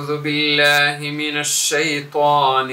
أعوذ بالله من الشيطان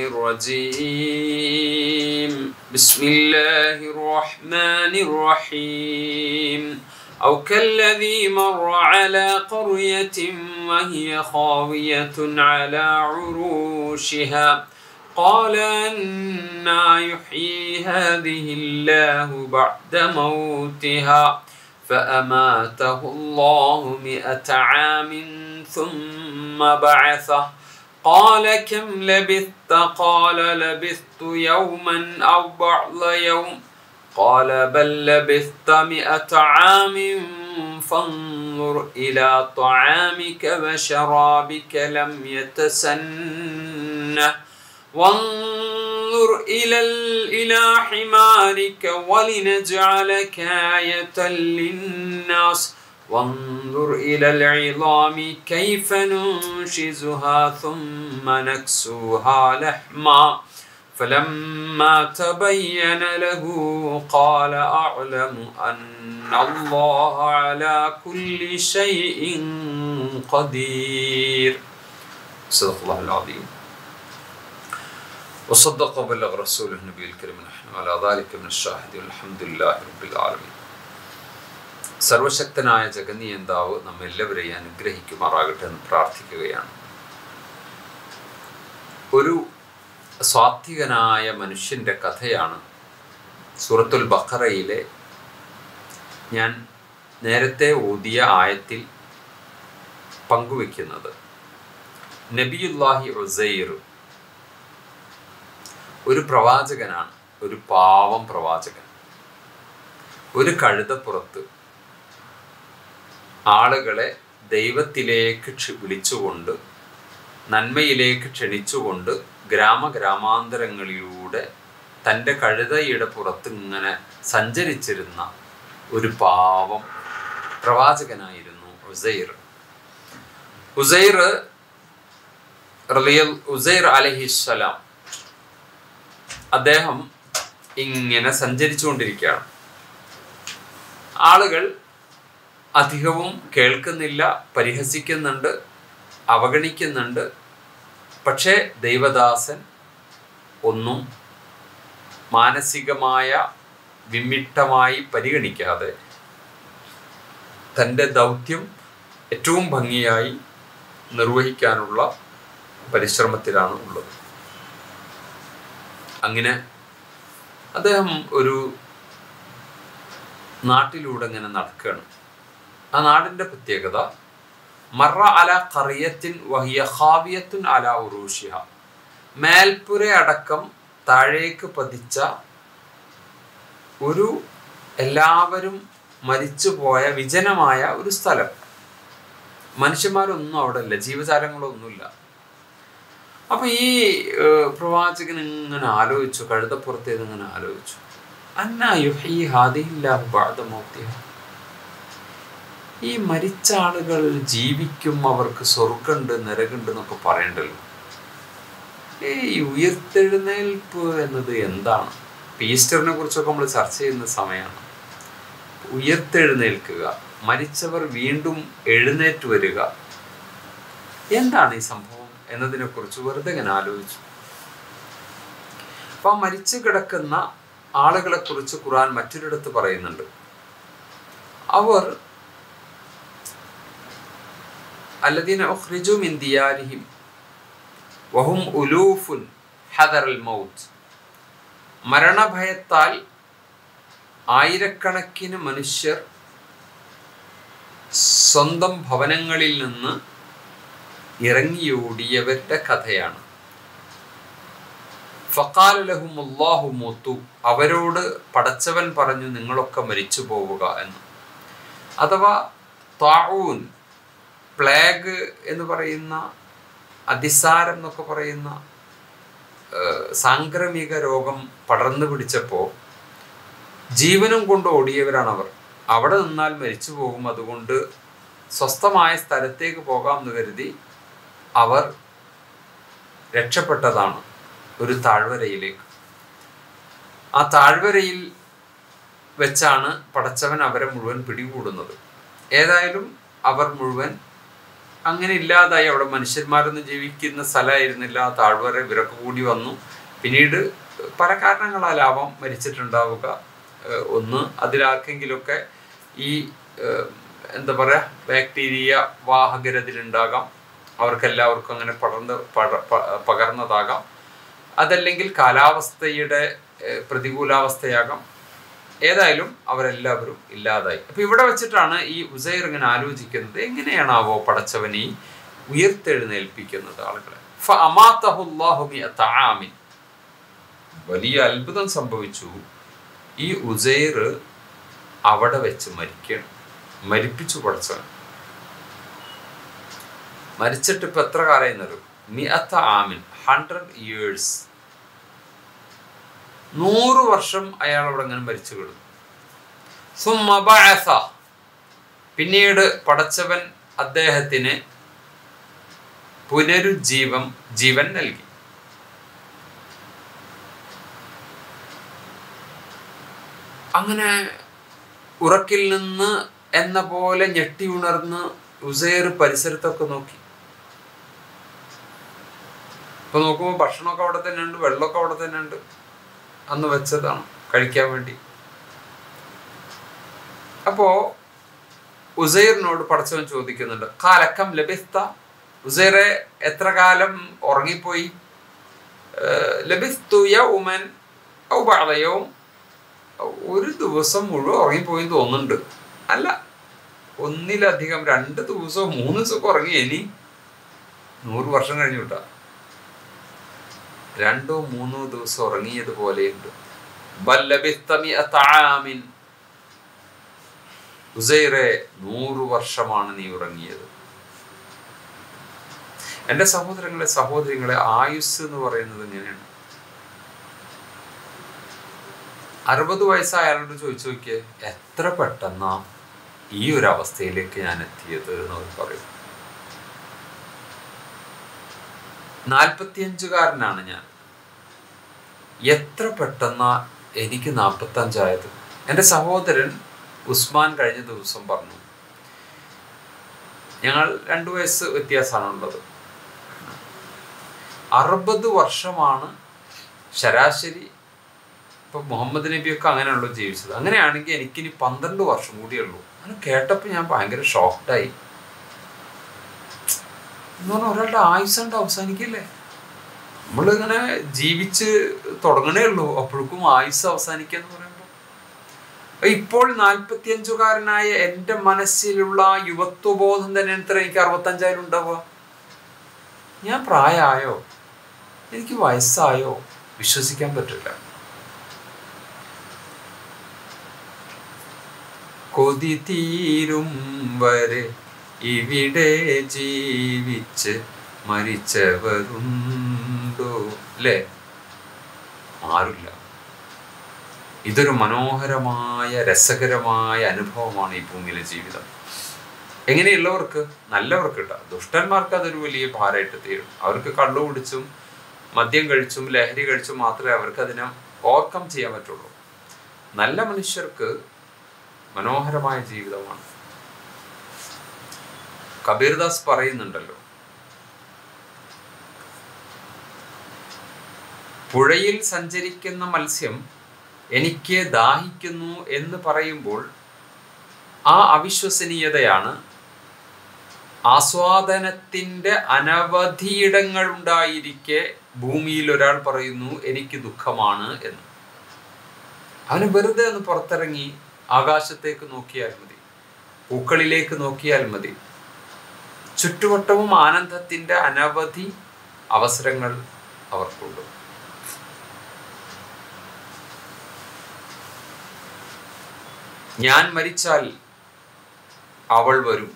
الرجيم بسم الله الرحمن الرحيم أو كالذي مر على قرية وهي خاوية على عروشها قال أنا يحيي هذه الله بعد موتها فأماته الله مئة عام ثم بعثه قال كم لبثت قال لبثت يوما أو بعض يوم قال بل لبثت مئة عام فانظر إلى طعامك وشرابك لم يتسنه وانظر إلى إلى حمارك ولنجعلك آية للناس وانظر إلى العظام كيف ننشزها ثم نكسوها لحما فلما تبين له قال أعلم أن الله على كل شيء قدير صدق الله العظيم وصدق وبلغ رسوله النبي الكريم نحن على ذلك من الشاهدين الحمد لله رب العالمين സർവശക്തനായ ജഗന്നിയന്താവ് നമ്മെല്ലാവരെയും അനുഗ്രഹിക്കുമാറാകട്ടെ എന്ന് പ്രാർത്ഥിക്കുകയാണ് ഒരു സ്വാത്വികനായ മനുഷ്യൻ്റെ കഥയാണ് സൂറത്തുൽ ബഖറയിലെ ഞാൻ നേരത്തെ ഊതിയ ആയത്തിൽ പങ്കുവെക്കുന്നത് നബിയുല്ലാഹി ഉസൈർ ഒരു പ്രവാചകനാണ് ഒരു പാവം പ്രവാചകൻ ഒരു കഴുതപ്പുറത്ത് ആളുകളെ ദൈവത്തിലേക്ക് ക്ഷ- വിളിച്ചുകൊണ്ട് നന്മയിലേക്ക് ക്ഷണിച്ചുകൊണ്ട് ഗ്രാമഗ്രാമാന്തരങ്ങളിലൂടെ തൻ്റെ കഴുതയുടെ പുറത്ത് ഇങ്ങനെ സഞ്ചരിച്ചിരുന്ന ഒരു പാവം പ്രവാചകനായിരുന്നു ഉസൈർ ഉസൈർ റളിയൽ ഉസൈർ അലഹിസ്സലാം അദ്ദേഹം ഇങ്ങനെ സഞ്ചരിച്ചുകൊണ്ടിരിക്കുകയാണ് ആളുകൾ അധികവും കേൾക്കുന്നില്ല പരിഹസിക്കുന്നുണ്ട് അവഗണിക്കുന്നുണ്ട് പക്ഷേ ദൈവദാസൻ ഒന്നും മാനസികമായ വിമ്മിട്ടമായി പരിഗണിക്കാതെ തൻ്റെ ദൗത്യം ഏറ്റവും ഭംഗിയായി നിർവഹിക്കാനുള്ള പരിശ്രമത്തിലാണ് ഉള്ളത് അങ്ങനെ അദ്ദേഹം ഒരു നാട്ടിലൂടെ ഇങ്ങനെ നടക്കുകയാണ് ആ നാടിൻ്റെ പ്രത്യേകത മറ അല കറിയത്തിൻ വഹിയ ഖാവിയത്തുൻ അല ഉറൂഷിഹ മേൽപ്പുര അടക്കം താഴേക്ക് പതിച്ച ഒരു എല്ലാവരും മരിച്ചുപോയ വിജനമായ ഒരു സ്ഥലം മനുഷ്യന്മാരൊന്നും അവിടെ ഇല്ല ജീവജാലങ്ങളൊന്നുമില്ല അപ്പൊ ഈ ഏഹ്, പ്രവാചകൻ ഇങ്ങനെ ആലോചിച്ചു കഴുതപ്പുറത്തേത് ഇങ്ങനെ ആലോചിച്ചു അന്നാ യുഹീ ഹാദിഹില്ലാഹു ബഅദ മൗത്തിഹ ഈ മരിച്ച ആളുകൾ ജീവിക്കും അവർക്ക് സ്വർഗമുണ്ട് നരകുണ്ട് എന്നൊക്കെ പറയണ്ടല്ലോ ഈ ഉയർത്തെഴുന്നേൽപ്പ് എന്നത് എന്താണ് ഇപ്പൊ ഈസ്റ്ററിനെ കുറിച്ചൊക്കെ നമ്മൾ ചർച്ച ചെയ്യുന്ന സമയമാണ് ഉയർത്തെഴുന്നേൽക്കുക മരിച്ചവർ വീണ്ടും എഴുന്നേറ്റ് വരിക എന്താണ് ഈ സംഭവം എന്നതിനെ കുറിച്ച് വെറുതെ ഇങ്ങനെ ആലോചിച്ചു അപ്പൊ ആ മരിച്ചു കിടക്കുന്ന ആളുകളെ കുറിച്ച് ഖുർആൻ മറ്റൊരിടത്ത് പറയുന്നുണ്ട് അവർ അല്ലദീന ഉഖ്രിജു മിൻ ദിയാരിഹിം വഹും ഉലൂഫുൻ ഹദറൽ മൗത്ത് മരണഭയത്താൽ ആയിരക്കണക്കിന് മനുഷ്യർ സ്വന്തം ഭവനങ്ങളിൽ നിന്ന് ഇറങ്ങിയോടിയവരുടെ കഥയാണ് ഫക്കാല ലഹും അല്ലാഹു മൂത്തു അവരോട് പടച്ചവൻ പറഞ്ഞു നിങ്ങളൊക്കെ മരിച്ചു പോവുക എന്ന് അഥവാ താഊൻ പ്ലേഗ് എന്ന് പറയുന്ന അതിസാരം എന്നൊക്കെ പറയുന്ന ഏഹ്, സാംക്രമിക രോഗം പടർന്നു പിടിച്ചപ്പോൾ ജീവനും കൊണ്ട് ഓടിയവരാണ് അവർ അവിടെ നിന്നാൽ മരിച്ചു പോകും അതുകൊണ്ട് സ്വസ്ഥമായ സ്ഥലത്തേക്ക് പോകാം എന്ന് കരുതി അവർ രക്ഷപ്പെട്ടതാണ് ഒരു താഴ്വരയിലേക്ക് ആ താഴ്വരയിൽ വെച്ചാണ് പടച്ചവൻ അവരെ മുഴുവൻ പിടികൂടുന്നത് ഏതായാലും അവർ മുഴുവൻ അങ്ങനെ ഇല്ലാതായി അവിടെ മനുഷ്യന്മാരൊന്നും ജീവിക്കുന്ന സ്ഥലമായിരുന്നില്ല താഴ്വര ഇവരൊക്കെ കൂടി വന്നു പിന്നീട് പല കാരണങ്ങളാലാവാം മരിച്ചിട്ടുണ്ടാവുക ഏഹ് ഒന്ന് അതിലാർക്കെങ്കിലുമൊക്കെ ഈ ഏഹ് എന്താ പറയുക ബാക്ടീരിയ വാഹകരതിലുണ്ടാകാം അവർക്കെല്ലാവർക്കും അങ്ങനെ പടർന്ന് പട- പ- പകർന്നതാകാം അതല്ലെങ്കിൽ കാലാവസ്ഥയുടെ ഏഹ് പ്രതികൂലാവസ്ഥയാകാം ഏതായാലും അവരെല്ലാവരും ഇല്ലാതായി അപ്പൊ ഇവിടെ വെച്ചിട്ടാണ് ഈ ഉസൈർ ഇങ്ങനെ ആലോചിക്കുന്നത് എങ്ങനെയാണാവോ പടച്ചവൻ ഈ ഉയർത്തെഴുന്നേൽപ്പിക്കുന്നത് ആളുകളെ ഫഅമാതഹു അല്ലാഹു മിഅത ആമിൻ. വലിയ അത്ഭുതം സംഭവിച്ചു ഈ ഉസൈർ അവിടെ വെച്ച് മരിക്കണം മരിപ്പിച്ചു പടച്ചവൻ മരിച്ചിട്ട് ഇപ്പൊ എത്ര കാലമായി എന്നറിയും മിഅത്ത ആമിൻ ഹൺഡ്രഡ് ഇയേഴ്സ് നൂറ് വർഷം അയാൾ അവിടെ അങ്ങനെ മരിച്ചു കിടന്നു സുമ്മ ബഅസ. പിന്നീട് പടച്ചവൻ അദ്ദേഹത്തിന് പുനരുജ്ജീവം ജീവൻ നൽകി അങ്ങനെ ഉറക്കിൽ നിന്ന് എന്ന പോലെ ഞെട്ടി ഉണർന്ന് ഉസൈർ പരിസരത്തൊക്കെ നോക്കി ഇപ്പൊ നോക്കുമ്പോൾ ഭക്ഷണമൊക്കെ അവിടെ തന്നെ ഉണ്ട് വെള്ളമൊക്കെ അവിടെ തന്നെ ഉണ്ട് അന്ന് വെച്ചതാണ് കഴിക്കാൻ വേണ്ടി അപ്പോ ഉസൈറിനോട് പടച്ചവൻ ചോദിക്കുന്നുണ്ട് കാലക്കം ലഭിസ്ത ഉസൈറെ എത്ര കാലം ഉറങ്ങിപ്പോയി ഏഹ് ലഭിസ്തു യൗമൻ ഔ ബഅദ യൗം ഒരു ദിവസം മുഴുവൻ ഉറങ്ങിപ്പോയി തോന്നുന്നുണ്ട് അല്ല ഒന്നിലധികം രണ്ട് ദിവസവും മൂന്ന് ദിവസമൊക്കെ ഉറങ്ങി ഇനി നൂറ് വർഷം കഴിഞ്ഞു വിട്ടാ രണ്ടോ മൂന്നോ ദിവസം ഉറങ്ങിയതുപോലെയുണ്ട് ബൽ ലബിസ്ത മിഅത ആമിൻ. ഉസൈറെ നൂറ് വർഷമാണ് നീ ഉറങ്ങിയത് എൻ്റെ സഹോദരങ്ങളെ സഹോദരികളെ ആയുസ് എന്ന് പറയുന്നത് എങ്ങനെയാണ് അറുപത് വയസ്സായ അയാളോട് ചോദിച്ചു നോക്കിയേ എത്ര പെട്ടെന്നാ ഈ ഒരു അവസ്ഥയിലേക്ക് ഞാൻ എത്തിയത് എന്ന് അവർ പറയും നാൽപ്പത്തിയഞ്ചുകാരനാണ് ഞാൻ എത്ര പെട്ടെന്നാ എനിക്ക് നാൽപ്പത്തഞ്ചായത് എൻ്റെ സഹോദരൻ ഉസ്മാൻ കഴിഞ്ഞ ദിവസം പറഞ്ഞു ഞങ്ങൾ രണ്ടു വയസ്സ് വ്യത്യാസമാണുള്ളത് അറുപത് വർഷമാണ് ശരാശരി ഇപ്പൊ മുഹമ്മദ് നബിയൊക്കെ അങ്ങനെയുള്ളൂ ജീവിച്ചത് അങ്ങനെയാണെങ്കിൽ എനിക്കിനി പന്ത്രണ്ട് വർഷം കൂടിയേ ഉള്ളൂ അങ്ങനെ കേട്ടപ്പോൾ ഞാൻ ഭയങ്കര ഷോക്ക്ഡായി എന്ന് പറഞ്ഞാൽ ഒരാളുടെ ആയുസ്സണ്ട് അവസാനിക്കില്ലേ നമ്മളിങ്ങനെ ജീവിച്ച് തുടങ്ങണേ ഉള്ളൂ അപ്പോഴേക്കും ആയുസ് അവസാനിക്കുക എന്ന് പറയുമ്പോൾ ഇപ്പോൾ നാൽപ്പത്തിയഞ്ചുകാരനായ എൻ്റെ മനസ്സിലുള്ള ആ യുവത്വബോധം തന്നെ എത്ര എനിക്ക് അറുപത്തഞ്ചായാലും ഉണ്ടാവുക ഞാൻ പ്രായമായോ എനിക്ക് വയസ്സായോ വിശ്വസിക്കാൻ പറ്റില്ല കൊതി തീരും വരെ ഇവിടെ ജീവിച്ച് മരിച്ചവരുണ്ടോ അല്ലേ ആരുമില്ല ഇതൊരു മനോഹരമായ രസകരമായ അനുഭവമാണ് ഈ ഭൂമിയിലെ ജീവിതം എങ്ങനെയുള്ളവർക്ക് നല്ലവർക്ക് കേട്ടോ ദുഷ്ടന്മാർക്ക് അതൊരു വലിയ ഭാരമായിട്ട് തീരും അവർക്ക് കള്ളു കുടിച്ചും മദ്യം കഴിച്ചും ലഹരി കഴിച്ചും മാത്രമേ അവർക്ക് അതിനെ ഓവർകം ചെയ്യാൻ പറ്റുള്ളൂ നല്ല മനുഷ്യർക്ക് മനോഹരമായ ജീവിതമാണ് കബീർദാസ് പറയുന്നുണ്ടല്ലോ പുഴയിൽ സഞ്ചരിക്കുന്ന മത്സ്യം എനിക്ക് ദാഹിക്കുന്നു എന്ന് പറയുമ്പോൾ ആ അവിശ്വസനീയതയാണ് ആസ്വാദനത്തിൻ്റെ അനവധിയിടങ്ങൾ ഉണ്ടായിരിക്കെ ഭൂമിയിൽ ഒരാൾ പറയുന്നു എനിക്ക് ദുഃഖമാണ് എന്ന് അവന് വെറുതെ ഒന്ന് പുറത്തിറങ്ങി ആകാശത്തേക്ക് നോക്കിയാൽ മതി പൂക്കളിലേക്ക് നോക്കിയാൽ മതി ചുറ്റുവട്ടവും ആനന്ദത്തിൻ്റെ അനവധി അവസരങ്ങൾ അവർക്കുണ്ട് ഞാൻ മരിച്ചാൽ അവൾ വരും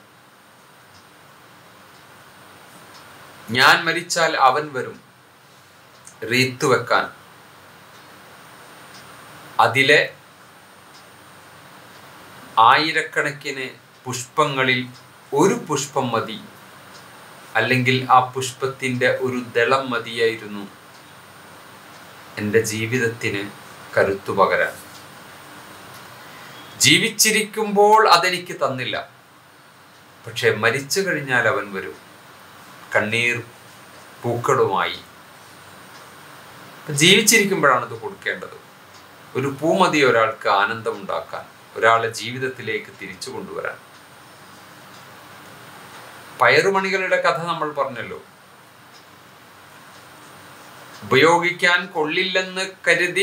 ഞാൻ മരിച്ചാൽ അവൻ വരും റീത്ത് വെക്കാൻ അതിലെ ആയിരക്കണക്കിന് പുഷ്പങ്ങളിൽ ഒരു പുഷ്പം മതി അല്ലെങ്കിൽ ആ പുഷ്പത്തിൻ്റെ ഒരു ദളം മതിയായിരുന്നു എൻ്റെ ജീവിതത്തിന് കരുത്തു പകരാൻ ജീവിച്ചിരിക്കുമ്പോൾ അതെനിക്ക് തന്നില്ല പക്ഷെ മരിച്ചു കഴിഞ്ഞാൽ അവൻ വരും കണ്ണീർ പൂക്കളുമായി ജീവിച്ചിരിക്കുമ്പോഴാണ് ഇത് കൊടുക്കേണ്ടത് ഒരു പൂമതി ഒരാൾക്ക് ആനന്ദം ഉണ്ടാക്കാൻ ഒരാളെ ജീവിതത്തിലേക്ക് തിരിച്ചു കൊണ്ടുവരാൻ പയറുമണികളുടെ കഥ നമ്മൾ പറഞ്ഞല്ലോ ഉപയോഗിക്കാൻ കൊള്ളില്ലെന്ന് കരുതി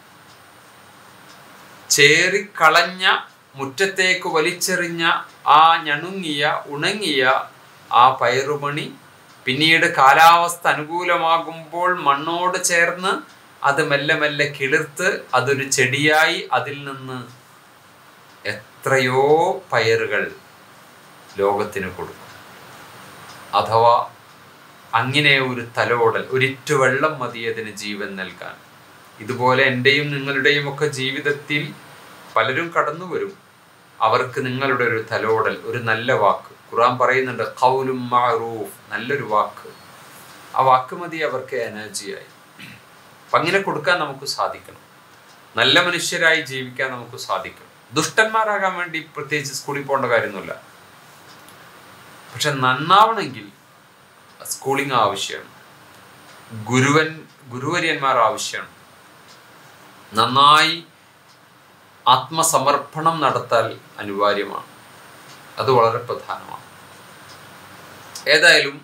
ചേറിക്കളഞ്ഞ മുറ്റത്തേക്ക് വലിച്ചെറിഞ്ഞ ആ ഞണുങ്ങിയ ഉണങ്ങിയ ആ പയറുമണി പിന്നീട് കാലാവസ്ഥ അനുകൂലമാകുമ്പോൾ മണ്ണോട് ചേർന്ന് അത് മെല്ലെ മെല്ലെ കിളിർത്ത് അതൊരു ചെടിയായി അതിൽ നിന്ന് എത്രയോ പയറുകൾ ലോകത്തിന് കൊടുക്കും അഥവാ അങ്ങനെ ഒരു തലോടൽ ഒരിറ്റു വെള്ളം മതി അതിന് ജീവൻ നൽകാൻ ഇതുപോലെ എൻ്റെയും നിങ്ങളുടെയും ഒക്കെ ജീവിതത്തിൽ പലരും കടന്നു വരും അവർക്ക് നിങ്ങളുടെ ഒരു തലോടൽ ഒരു നല്ല വാക്ക് ഖുറാൻ പറയുന്നുണ്ട് കൗലും മാറൂഫ് നല്ലൊരു വാക്ക് ആ വാക്ക് മതി അവർക്ക് എനർജിയായി അപ്പം അങ്ങനെ കൊടുക്കാൻ നമുക്ക് സാധിക്കണം നല്ല മനുഷ്യരായി ജീവിക്കാൻ നമുക്ക് സാധിക്കണം ദുഷ്ടന്മാരാകാൻ വേണ്ടി പ്രത്യേകിച്ച് സ്കൂളിൽ പോകേണ്ട കാര്യമൊന്നുമില്ല പക്ഷെ നന്നാവണമെങ്കിൽ സ്കൂളിംഗ് ആവശ്യമാണ് ഗുരുവൻ ഗുരുവര്യന്മാർ ആവശ്യമാണ് നന്നായി ആത്മസമർപ്പണം നടത്താൽ അനിവാര്യമാണ് അത് വളരെ പ്രധാനമാണ് ഏതായാലും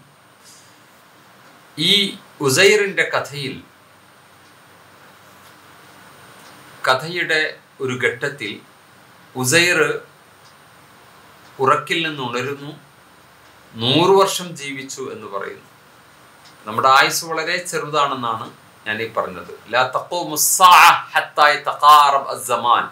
ഈ ഉസൈറിന്റെ കഥയിൽ കഥയുടെ ഒരു ഘട്ടത്തിൽ ഉസൈർ ഉറക്കിൽ നിന്ന് ഉണരുന്നു നൂറു വർഷം ജീവിച്ചു എന്ന് പറയുന്നു നമ്മുടെ ആയുസ് വളരെ ചെറുതാണെന്നാണ് ഞാൻ ഈ പറഞ്ഞത് ലാ തഖൂമു സ്സാഅ ഹത്താ യതഖാറബ് അസ്സമാൻ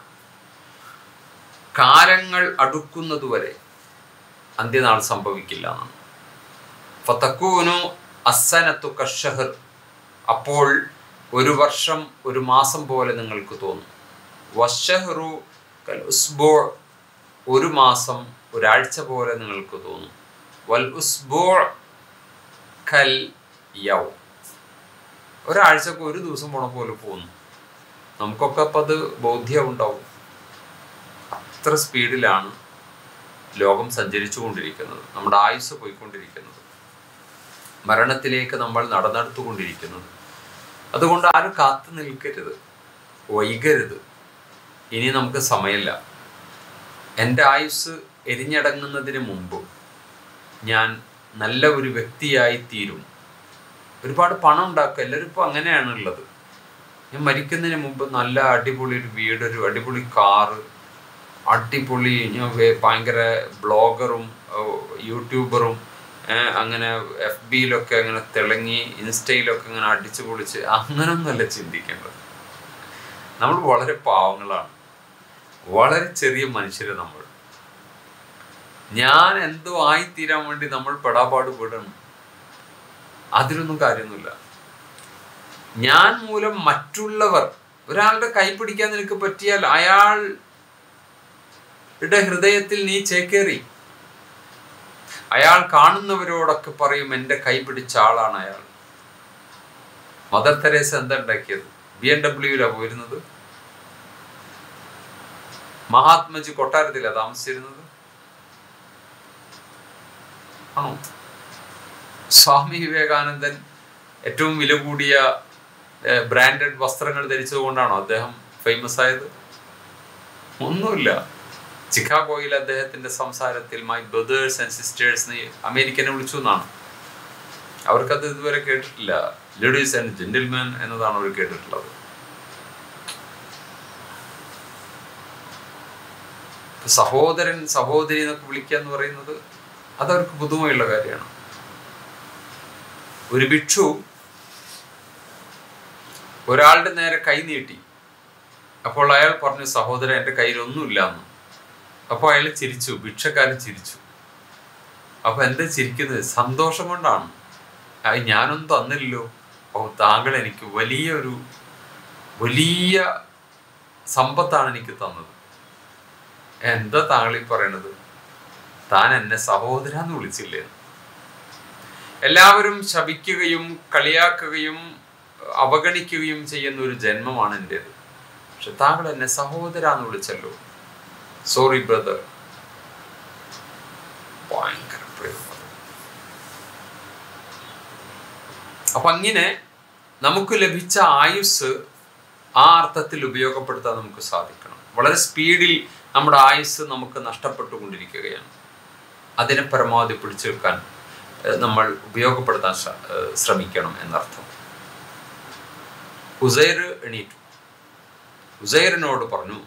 കാലങ്ങൾ അടുക്കുന്നതുവരെ അന്ത്യനാൾ സംഭവിക്കില്ല എന്നാണ് ഫതക്കൂനു അസ്സനത്തു കഷഹർ അപ്പോൾ ഒരു വർഷം ഒരു മാസം പോലെ നിങ്ങൾക്ക് തോന്നും വഷഹറു കൽ ഉസ്ബോ ഒരു മാസം ഒരാഴ്ച പോലെ നിങ്ങൾക്ക് തോന്നും വൽ ഉസ്ബോ കൽ യൗ ഒരാഴ്ചക്ക് ഒരു ദിവസം പോണ പോലെ പോകുന്നു നമുക്കൊക്കെ അപ്പം അത് ബോധ്യം ഉണ്ടാവും അത്ര സ്പീഡിലാണ് ലോകം സഞ്ചരിച്ചു കൊണ്ടിരിക്കുന്നത് നമ്മുടെ ആയുസ് പോയിക്കൊണ്ടിരിക്കുന്നത് മരണത്തിലേക്ക് നമ്മൾ നടന്നെടുത്തുകൊണ്ടിരിക്കുന്നത് അതുകൊണ്ട് ആരും കാത്തു നിൽക്കരുത് വൈകരുത് ഇനി നമുക്ക് സമയമില്ല എൻ്റെ ആയുസ് എരിഞ്ഞടങ്ങുന്നതിന് മുമ്പ് ഞാൻ നല്ല ഒരു വ്യക്തിയായി തീരും ഒരുപാട് പണം ഉണ്ടാക്കുക എല്ലാവരും ഇപ്പോൾ അങ്ങനെയാണ് ഉള്ളത് ഞാൻ മരിക്കുന്നതിന് മുമ്പ് നല്ല അടിപൊളി ഒരു വീട് ഒരു അടിപൊളി കാറ് അടിപൊളി ഞാൻ വേ- ഭയങ്കര ബ്ലോഗറും യൂട്യൂബറും ഏഹ് അങ്ങനെ എഫ് ബിയിലൊക്കെ അങ്ങനെ തിളങ്ങി ഇൻസ്റ്റയിലൊക്കെ അങ്ങനെ അടിച്ചു പൊളിച്ച് അങ്ങനൊന്നുമല്ല ചിന്തിക്കേണ്ടത് നമ്മൾ വളരെ പാവങ്ങളാണ് വളരെ ചെറിയ മനുഷ്യരെ നമ്മൾ ഞാൻ എന്തോ ആയിത്തീരാൻ വേണ്ടി നമ്മൾ പെടാപാട് പെടണം അതിലൊന്നും കാര്യമൊന്നുമില്ല ഞാൻ മൂലം മറ്റുള്ളവർ ഒരാളുടെ കൈ പിടിക്കാൻ നിനക്ക് പറ്റിയാൽ അയാളുടെ ഹൃദയത്തിൽ നീ ചേക്കേറി അയാൾ കാണുന്നവരോടൊക്കെ പറയും എൻ്റെ കൈ പിടിച്ച ആളാണ് അയാൾ മദർ തെരേസ എന്താ ഉണ്ടാക്കിയത് ബി എം ഡബ്ല്യൂയിലാണ് പോയിരുന്നത് മഹാത്മജി കൊട്ടാരത്തിലാണ് താമസിച്ചിരുന്നത് ആണോ സ്വാമി വിവേകാനന്ദൻ ഏറ്റവും വില കൂടിയ ബ്രാൻഡഡ് വസ്ത്രങ്ങൾ ധരിച്ചതുകൊണ്ടാണോ അദ്ദേഹം ഫേമസ് ആയത് ഒന്നുമില്ല ചിക്കാഗോയിൽ അദ്ദേഹത്തിന്റെ സംസാരത്തിൽ മൈ ബ്രദേഴ്സ് ആൻഡ് സിസ്റ്റേഴ്സ് അമേരിക്കനെ വിളിച്ചു എന്നാണ് അവർക്കത് ഇതുവരെ കേട്ടിട്ടില്ല ലേഡീസ് ആൻഡ് ജെന്റിൽമാൻ എന്നതാണ് അവർ കേട്ടിട്ടുള്ളത് സഹോദരൻ സഹോദരി എന്നൊക്കെ വിളിക്കുക എന്ന് പറയുന്നത് അതവർക്ക് പുതുമയുള്ള കാര്യമാണ് ഒരു ഭിക്ഷു ഒരാളുടെ നേരെ കൈ നീട്ടി അപ്പോൾ അയാൾ പറഞ്ഞു സഹോദരൻ എൻ്റെ കയ്യിലൊന്നുമില്ല എന്ന് അപ്പോൾ അയാൾ ചിരിച്ചു ഭിക്ഷക്കാരൻ ചിരിച്ചു അപ്പൊ എന്താ ചിരിക്കുന്നത് സന്തോഷം കൊണ്ടാണ് അത് ഞാനൊന്നും തന്നില്ലല്ലോ ഓ താങ്കൾ എനിക്ക് വലിയൊരു വലിയ സമ്പത്താണ് എനിക്ക് തന്നത് എന്താ താങ്കൾ ഈ പറയണത് താൻ എന്നെ സഹോദര എന്ന് വിളിച്ചില്ലേ എല്ലാവരും ശപിക്കുകയും കളിയാക്കുകയും അവഗണിക്കുകയും ചെയ്യുന്ന ഒരു ജന്മമാണ് എൻ്റെത് പക്ഷെ താങ്കൾ എന്നെ സഹോദര എന്ന് വിളിച്ചല്ലോ സോറി ബ്രദർ ഭയങ്കര പ്രയോഗം അപ്പം അങ്ങനെ നമുക്ക് ലഭിച്ച ആയുസ് ആ അർത്ഥത്തിൽ ഉപയോഗപ്പെടുത്താൻ നമുക്ക് സാധിക്കണം വളരെ സ്പീഡിൽ നമ്മുടെ ആയുസ് നമുക്ക് നഷ്ടപ്പെട്ടുകൊണ്ടിരിക്കുകയാണ് അതിനെ പരമാവധി പിടിച്ചു വെക്കാൻ ഏഹ്, നമ്മൾ ഉപയോഗപ്പെടുത്താൻ ശ്ര- ഏഹ്, ശ്രമിക്കണം എന്നർത്ഥം ഉസൈർ എണീറ്റു ഉസൈറിനോട് പറഞ്ഞു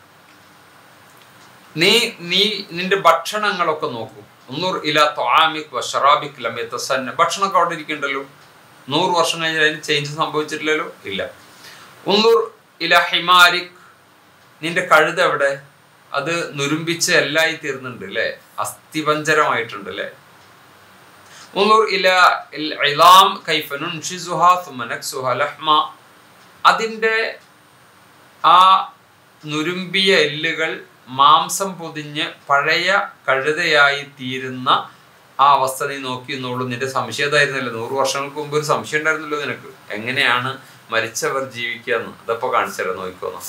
നീ നീ നിന്റെ ഭക്ഷണങ്ങളൊക്കെ നോക്കൂ ഒന്നൂർ ഇല തൊആമിക് വഷറാബിക് ലമ്യത്തസന്ന ഭക്ഷണമൊക്കെ അവിടെ ഇരിക്കണ്ടല്ലോ നൂറ് വർഷം കഴിഞ്ഞാൽ അതിന് ചേഞ്ച് സംഭവിച്ചിട്ടില്ലല്ലോ ഇല്ല ഒന്നൂർ ഇല ഹിമാരിക് നിന്റെ കഴുത എവിടെ അത് നുരുമ്പിച്ച് എല്ലായി തീർന്നുണ്ട് അല്ലേ അസ്ഥിപഞ്ചരമായിട്ടുണ്ട് അല്ലേ ഒന്നൂർ ഇല ഇൽ ഇലാം കൈഫ നുൻഷിസുഹാ സുമ്മ നക്സുഹാ ലഹ്മ അതിൻ്റെ ആ നുരുമ്പിയ എല്ലുകൾ മാംസം പൊതിഞ്ഞ് പഴയ കഴുതയായി തീരുന്ന ആ അവസ്ഥ നീ നോക്കി എന്നുള്ളൂ നിന്റെ സംശയം അതായിരുന്നല്ലോ നൂറ് വർഷങ്ങൾക്ക് മുമ്പ് ഒരു സംശയം ഉണ്ടായിരുന്നല്ലോ നിനക്ക് എങ്ങനെയാണ് മരിച്ചവർ ജീവിക്കുക എന്ന് അതപ്പോ കാണിച്ചുതരാം നോക്കിക്കോന്നു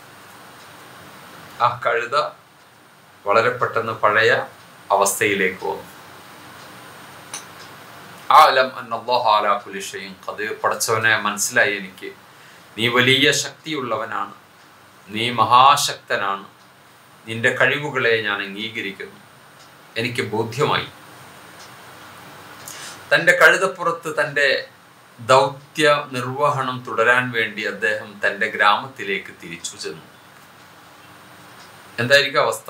ആ കഴുത വളരെ പെട്ടെന്ന് പഴയ അവസ്ഥയിലേക്ക് വന്നു ആലം അന്നല്ലാഹാലാകുലിഷയും അത് പടച്ചവനെ മനസ്സിലായി എനിക്ക് നീ വലിയ ശക്തിയുള്ളവനാണ് നീ മഹാശക്തനാണ് നിന്റെ കഴിവുകളെ ഞാൻ അംഗീകരിക്കുന്നു എനിക്ക് ബോധ്യമായി തൻ്റെ കഴുതപ്പുറത്ത് തൻ്റെ ദൗത്യ നിർവഹണം തുടരാൻ വേണ്ടി അദ്ദേഹം തൻ്റെ ഗ്രാമത്തിലേക്ക് തിരിച്ചു ചെന്നു എന്തായിരിക്കും അവസ്ഥ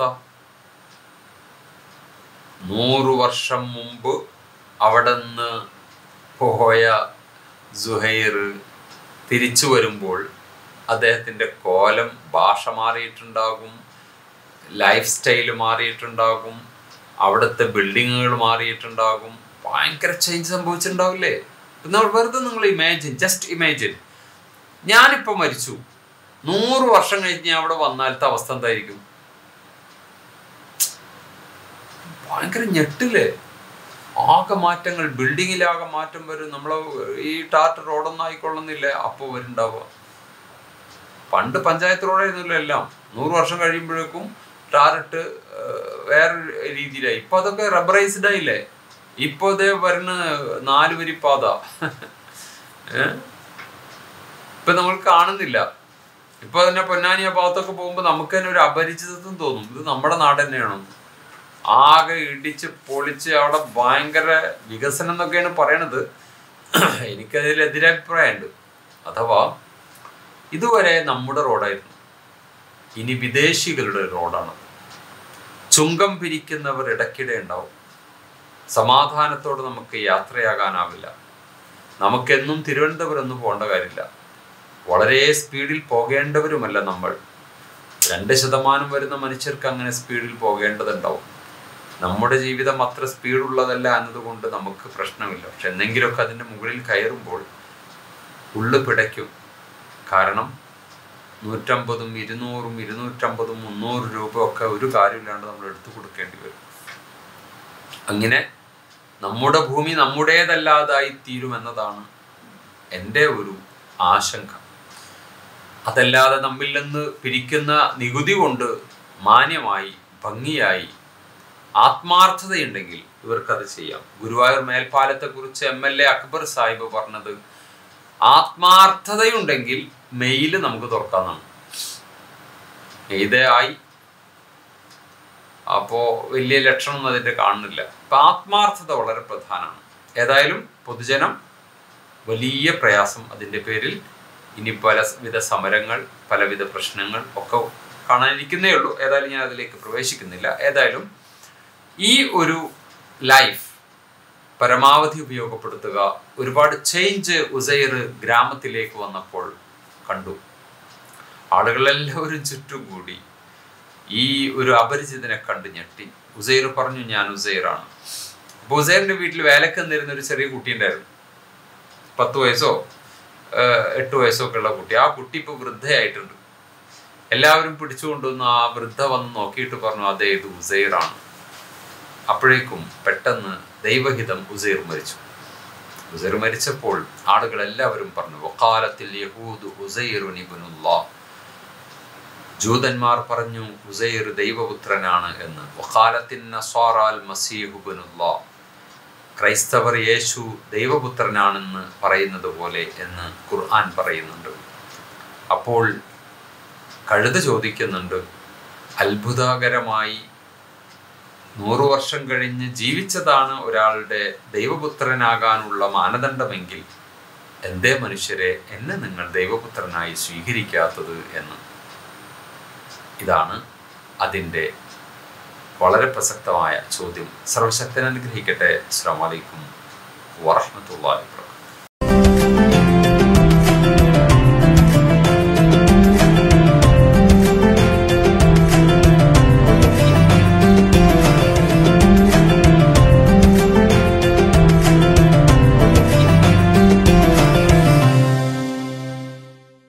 നൂറു വർഷം മുമ്പ് അവിടെ നിന്ന് പോയ സുഹൈർ തിരിച്ചു വരുമ്പോൾ അദ്ദേഹത്തിൻ്റെ കോലം ഭാഷ മാറിയിട്ടുണ്ടാകും ലൈഫ് സ്റ്റൈൽ മാറിയിട്ടുണ്ടാകും അവിടുത്തെ ബിൽഡിങ്ങുകൾ മാറിയിട്ടുണ്ടാകും ഭയങ്കര ചേഞ്ച് സംഭവിച്ചിട്ടുണ്ടാവില്ലേ നമ്മൾ വെറുതെ നിങ്ങൾ ഇമാജിൻ ജസ്റ്റ് ഇമാജിൻ ഞാനിപ്പോൾ മരിച്ചു നൂറ് വർഷം കഴിഞ്ഞ് ഞാൻ അവിടെ വന്നാലത്തെ അവസ്ഥ എന്തായിരിക്കും ഭയങ്കര ഞെട്ടില്ലേ ആകെ മാറ്റങ്ങൾ ബിൽഡിങ്ങിലാകെ മാറ്റം വരും നമ്മൾ ഈ ടാറ്റ് റോഡൊന്നും ആയിക്കൊള്ളുന്നില്ല അപ്പോൾ വരുന്നുണ്ടാവുക പണ്ട് പഞ്ചായത്ത് റോഡായിരുന്നല്ലോ എല്ലാം നൂറ് വർഷം കഴിയുമ്പോഴേക്കും ടാറിട്ട് വേറെ രീതിയിലായി ഇപ്പൊ അതൊക്കെ റബ്ബറൈസ്ഡ് ആയില്ലേ ഇപ്പൊ ഇതേ വരുന്ന നാല് വരി പാത ഏ? ഇപ്പൊ നമ്മൾ കാണുന്നില്ല ഇപ്പൊ തന്നെ പൊന്നാനി ആ ഭാഗത്തൊക്കെ പോകുമ്പോൾ നമുക്ക് തന്നെ ഒരു അപരിചിതത്വം തോന്നും ഇത് നമ്മുടെ നാട് തന്നെയാണോ ആകെ ഇടിച്ച് പൊളിച്ച് അവിടെ ഭയങ്കര വികസനം എന്നൊക്കെയാണ് പറയണത് എനിക്കതിൽ എതിരഭിപ്രായമുണ്ട് അഥവാ ഇതുവരെ നമ്മുടെ റോഡായിരുന്നു ഇനി വിദേശികളുടെ റോഡാണ് ചുങ്കം പിരിക്കുന്നവർ ഇടയ്ക്കിടെ ഉണ്ടാവും സമാധാനത്തോടെ നമുക്ക് യാത്രയാകാനാവില്ല നമുക്കെന്നും തിരുവനന്തപുരം ഒന്നും പോകേണ്ട കാര്യമില്ല വളരെ സ്പീഡിൽ പോകേണ്ടവരുമല്ല നമ്മൾ രണ്ട് ശതമാനം വരുന്ന മനുഷ്യർക്ക് അങ്ങനെ സ്പീഡിൽ പോകേണ്ടതുണ്ടാവും നമ്മുടെ ജീവിതം അത്ര സ്പീഡുള്ളതല്ല എന്നതുകൊണ്ട് നമുക്ക് പ്രശ്നമില്ല പക്ഷെ എന്തെങ്കിലുമൊക്കെ അതിൻ്റെ മുകളിൽ കയറുമ്പോൾ ഉള്ളു പിടയ്ക്കും കാരണം നൂറ്റമ്പതും ഇരുന്നൂറും ഇരുന്നൂറ്റമ്പതും മുന്നൂറ് രൂപ ഒക്കെ ഒരു കാര്യമില്ലാണ്ട് നമ്മൾ എടുത്തു കൊടുക്കേണ്ടി വരും അങ്ങനെ നമ്മുടെ ഭൂമി നമ്മുടേതല്ലാതായി തീരുമെന്നതാണ് എൻ്റെ ഒരു ആശങ്ക അതല്ലാതെ നമ്മിൽ നിന്ന് പിരിക്കുന്ന നികുതി കൊണ്ട് മാന്യമായി ഭംഗിയായി ആത്മാർത്ഥതയുണ്ടെങ്കിൽ ഇവർക്കത് ചെയ്യാം ഗുരുവായൂർ മേൽപ്പാലത്തെക്കുറിച്ച് M L A Akbar Sahib പറഞ്ഞത് ആത്മാർത്ഥതയുണ്ടെങ്കിൽ മെയില് നമുക്ക് തുറക്കാന്നാണ് ഇതേ ആയി അപ്പോൾ വലിയ ലക്ഷണമൊന്നും അതിൻ്റെ കാണുന്നില്ല അപ്പം ആത്മാർത്ഥത വളരെ പ്രധാനമാണ് ഏതായാലും പൊതുജനം വലിയ പ്രയാസം അതിൻ്റെ പേരിൽ ഇനി പലവിധ സമരങ്ങൾ പലവിധ പ്രശ്നങ്ങൾ ഒക്കെ കാണാനിരിക്കുന്നേ ഉള്ളൂ ഏതായാലും ഞാൻ അതിലേക്ക് പ്രവേശിക്കുന്നില്ല ഏതായാലും ഈ ഒരു ലൈഫ് പരമാവധി ഉപയോഗപ്പെടുത്തുക ഒരുപാട് ചേഞ്ച് ഉസൈർ ഗ്രാമത്തിലേക്ക് വന്നപ്പോൾ കണ്ടു ആളുകളെല്ലാവരും ചുറ്റും കൂടി ഈ ഒരു അപരിചിതനെ കണ്ട് ഞെട്ടി ഉസൈർ പറഞ്ഞു ഞാൻ ഉസൈറാണ് അപ്പോൾ ഉസൈറിന്റെ വീട്ടിൽ വേലക്ക് നിന്നിരുന്ന ഒരു ചെറിയ കുട്ടി ഉണ്ടായിരുന്നു പത്ത് വയസ്സോ ഏഹ്, എട്ട് വയസ്സോ ഒക്കെ ഉള്ള കുട്ടി ആ കുട്ടി ഇപ്പൊ വൃദ്ധയായിട്ടുണ്ട് എല്ലാവരും പിടിച്ചുകൊണ്ടുവന്ന് ആ വൃദ്ധ വന്ന് നോക്കിയിട്ട് പറഞ്ഞു അതെ ഇത് ഉസൈറാണ് അപ്പോഴേക്കും പെട്ടെന്ന് ദൈവഹിതം ഉസൈർ മരിച്ചു ഉസൈർ മരിച്ചപ്പോൾ ആളുകൾ എല്ലാവരും പറഞ്ഞു വക്കാലത്തിൽ യഹൂദ് ഉസൈറുൻ ഇബ്നുല്ലാ ജൂതന്മാർ പറഞ്ഞു ഉസൈർ ദൈവപുത്രനാണ് എന്ന് വക്കാലത്തിൻ നസ്വാറാൽ മസീഹുബനുല്ലാ ക്രൈസ്തവർ യേശു ദൈവപുത്രനാണെന്ന് പറയുന്നത് പോലെ എന്ന് ഖുർആൻ പറയുന്നുണ്ട് അപ്പോൾ കഴുത ചോദിക്കുന്നുണ്ട് അത്ഭുതകരമായി നൂറു വർഷം കഴിഞ്ഞ് ജീവിച്ചതാണ് ഒരാളുടെ ദൈവപുത്രനാകാനുള്ള മാനദണ്ഡമെങ്കിൽ എന്തേ മനുഷ്യരെ എന്നെ നിങ്ങൾ ദൈവപുത്രനായി സ്വീകരിക്കാത്തത് എന്ന് ഇതാണ് അതിൻ്റെ വളരെ പ്രസക്തമായ ചോദ്യം സർവശക്തൻ അനുഗ്രഹിക്കട്ടെ അസ്സാം വലൈക്കും വറഹമത്തുള്ളാഹി